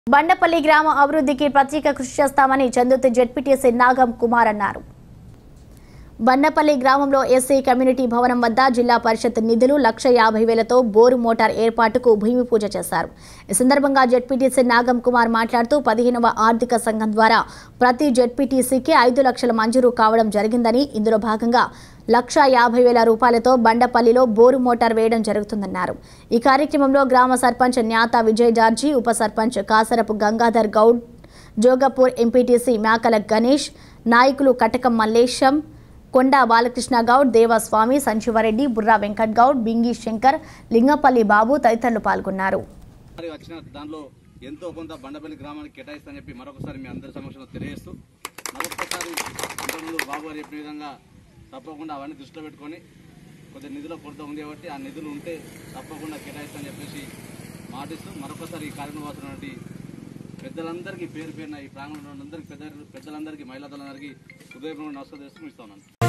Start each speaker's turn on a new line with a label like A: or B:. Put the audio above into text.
A: బండపల్లి గ్రామ అభివృద్ధికి ప్రత్యేక కృషి చేస్తామని చందుర్తి జెడ్పీటీసీ నాగం కుమార్ అన్నారు బండపల్లి గ్రామంలో ఎస్సీ కమ్యూనిటీ భవనం వద్ద జిల్లా పరిషత్ నిధులు లక్ష యాభై వేలతో బోరు మోటార్ ఏర్పాటుకు భూమి పూజ చేశారు ఈ సందర్భంగా జెడ్పీటీసీ నాగం కుమార్ మాట్లాడుతూ పదిహేనవ ఆర్థిక సంఘం ద్వారా ప్రతి జెడ్పీటీసీకి ఐదు లక్షల మంజూరు కావడం జరిగిందని ఇందులో భాగంగా లక్ష యాభై వేల రూపాయలతో బండపల్లిలో బోరు మోటార్ వేయడం జరుగుతుందన్నారు ఈ కార్యక్రమంలో గ్రామ సర్పంచ్ న్యాత విజయ్ జార్జీ ఉప సర్పంచ్ కాసరపు గంగాధర్ గౌడ్ జోగపూర్ ఎంపీటీసీ మేకల గణేష్ నాయకులు కటకం మల్లేశం కొండా బాలకృష్ణ గౌడ్ దేవస్వామి సంజీవారెడ్డి బుర్రా వెంకట్ గౌడ్ బింగి శంకర్ లింగపల్లి బాబు తదితరులు పాల్గొన్నారు
B: మరి వచ్చిన దానిలో ఎంతో కొంత బండపల్లి గ్రామానికి కేటాయిస్తానని చెప్పి మరొకసారి మీ అందరి సమక్షంలో తెలియజేస్తూ మరొకసారి ఇంతకుముందు బాబు గారు చెప్పిన విధంగా తప్పకుండా అవన్నీ దృష్టిలో పెట్టుకొని కొద్దిగా నిధుల కొరత ఉంది కాబట్టి ఆ నిధులు ఉంటే తప్పకుండా కేటాయిస్తానని చెప్పేసి మాటిస్తూ మరొకసారి ఈ కార్యనిర్వాసులైనటువంటి పెద్దలందరికీ పేరు పేరున ఈ ప్రాంగణంలో అందరికీ పెద్ద పెద్దలందరికీ మహిళలందరికీ హృదయపూర్వక నమస్కారం చేస్తూ ఇస్తా ఉన్నాను